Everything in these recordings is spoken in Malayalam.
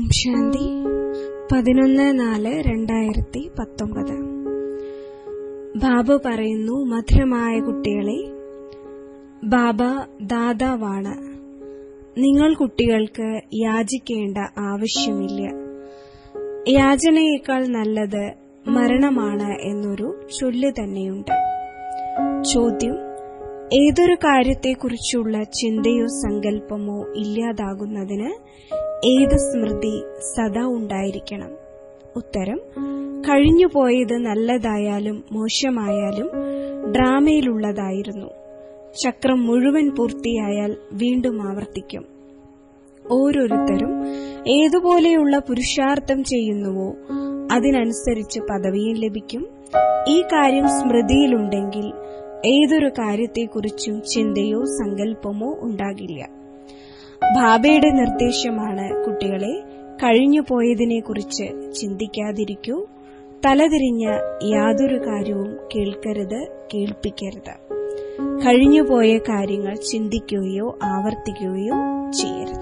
ശാന്തി പതിനൊന്ന് നാല് രണ്ടായിരത്തി പത്തൊമ്പത് ബാബു പറയുന്നു മധുരമായ കുട്ടികളെ ബാബ ദാതാവാണ് നിങ്ങൾ കുട്ടികൾക്ക് യാചിക്കേണ്ട ആവശ്യമില്ല യാചനയേക്കാൾ നല്ലത് മരണമാണ് എന്നൊരു ചൊല്ല് തന്നെയുണ്ട് ചോദ്യം ഏതൊരു കാര്യത്തെക്കുറിച്ചുള്ള ചിന്തയോ സങ്കല്പമോ ഇല്ലാതാകുന്നതിന് ഏത് സ്മൃതി സദാ ഉണ്ടായിരിക്കണം ഉത്തരം കഴിഞ്ഞുപോയത് നല്ലതായാലും മോശമായാലും ഡ്രാമയിലുള്ളതായിരുന്നു ചക്രം മുഴുവൻ പൂർത്തിയായാൽ വീണ്ടും ആവർത്തിക്കും ഓരോരുത്തരും ഏതുപോലെയുള്ള പുരുഷാർത്ഥം ചെയ്യുന്നുവോ അതിനനുസരിച്ച് പദവിയും ലഭിക്കും ഈ കാര്യം സ്മൃതിയിലുണ്ടെങ്കിൽ ഏതൊരു കാര്യത്തെക്കുറിച്ചും ചിന്തയോ സങ്കല്പമോ ഉണ്ടാകില്ല ബാബയുടെ നിർദ്ദേശമാണ് കുട്ടികളെ കഴിഞ്ഞുപോയതിനെക്കുറിച്ച് ചിന്തിക്കാതിരിക്കൂ തലതിരിഞ്ഞ യാതൊരു കാര്യവും കേൾക്കരുത് കേൾപ്പിക്കരുത് കഴിഞ്ഞുപോയ കാര്യങ്ങൾ ചിന്തിക്കുകയോ ആവർത്തിക്കുകയോ ചെയ്യരുത്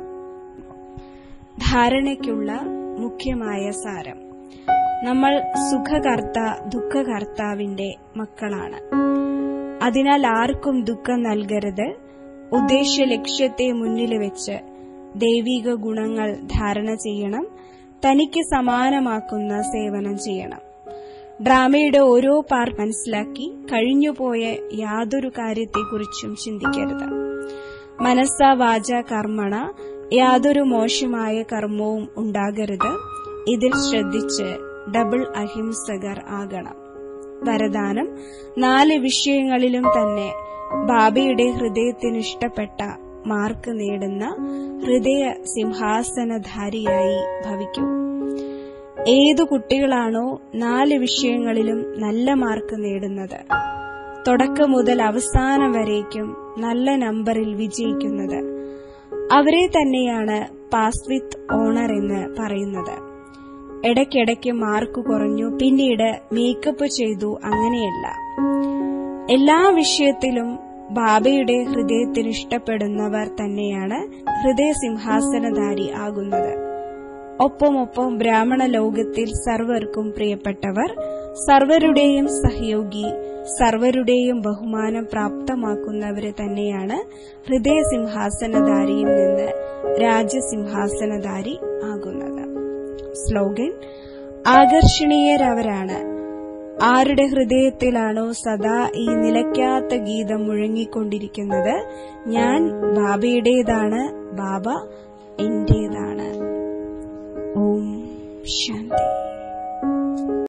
ധാരണയ്ക്കുള്ള മുഖ്യമായ സാരം നമ്മൾ സുഖകർത്ത ദുഃഖകർത്താവിന്റെ മക്കളാണ് അതിനാൽ ആർക്കും ദുഃഖം നൽകരുത് ഉദ്ദേശ ലക്ഷ്യത്തെ മുന്നിൽ വെച്ച് ദൈവിക ഗുണങ്ങൾ ധാരണ ചെയ്യണം തനിക്ക് സമാനമാക്കുന്ന സേവനം ചെയ്യണം ഡ്രാമയുടെ ഓരോ പാർട്ട് മനസ്സിലാക്കി കഴിഞ്ഞുപോയ യാതൊരു കാര്യത്തെക്കുറിച്ചും ചിന്തിക്കരുത് മനസ്സ വാച കർമ്മണ യാതൊരു മോശമായ കർമ്മവും ഉണ്ടാകരുത് ഇതിൽ ശ്രദ്ധിച്ച് ഡബിൾ അഹിംസകർ ആകണം വരദാനം നാല് വിഷയങ്ങളിലും തന്നെ ബാബയുടെ ഹൃദയത്തിന് ഇഷ്ടപ്പെട്ട മാർക്ക് നേടുന്ന ഹൃദയ സിംഹാസനധാരിയായി ഭവിക്കൂ ഏതു കുട്ടികളാണോ നാല് വിഷയങ്ങളിലും നല്ല മാർക്ക് നേടുന്നത് തുടക്കം മുതൽ അവസാനം വരേക്കും നല്ല നമ്പറിൽ വിജയിക്കുന്നത് അവരെ തന്നെയാണ് പാസ് വിത്ത് ഓണർ എന്ന് പറയുന്നത് ഇടയ്ക്കിടയ്ക്ക് മാർക്ക് കുറഞ്ഞു പിന്നീട് മേക്കപ്പ് ചെയ്തു അങ്ങനെയല്ല എല്ലാ വിഷയത്തിലും ബാബയുടെ ഹൃദയത്തിന് ഇഷ്ടപ്പെടുന്നവർ തന്നെയാണ് ഹൃദയ സിംഹാസനധാരി ആകുന്നത് ഒപ്പമൊപ്പം ബ്രാഹ്മണ ലോകത്തിൽ സർവർക്കും പ്രിയപ്പെട്ടവർ സർവരുടെയും സഹയോഗി സർവരുടെയും ബഹുമാനം പ്രാപ്തമാക്കുന്നവര് തന്നെയാണ് ഹൃദയ സിംഹാസനധാരിയിൽ നിന്ന് രാജസിംഹാസനധാരി ആകുന്നത് സ്ലോഗൻ ആകർഷണീയരവരാണ് ആരുടെ ഹൃദയത്തിലാണോ സദാ ഈ നിലയ്ക്കാത്ത ഗീതം മുഴങ്ങിക്കൊണ്ടിരിക്കുന്നത് ഞാൻ ബാബയുടേതാണ് ബാബ എന്റേതാണ് ഓം ശാന്തി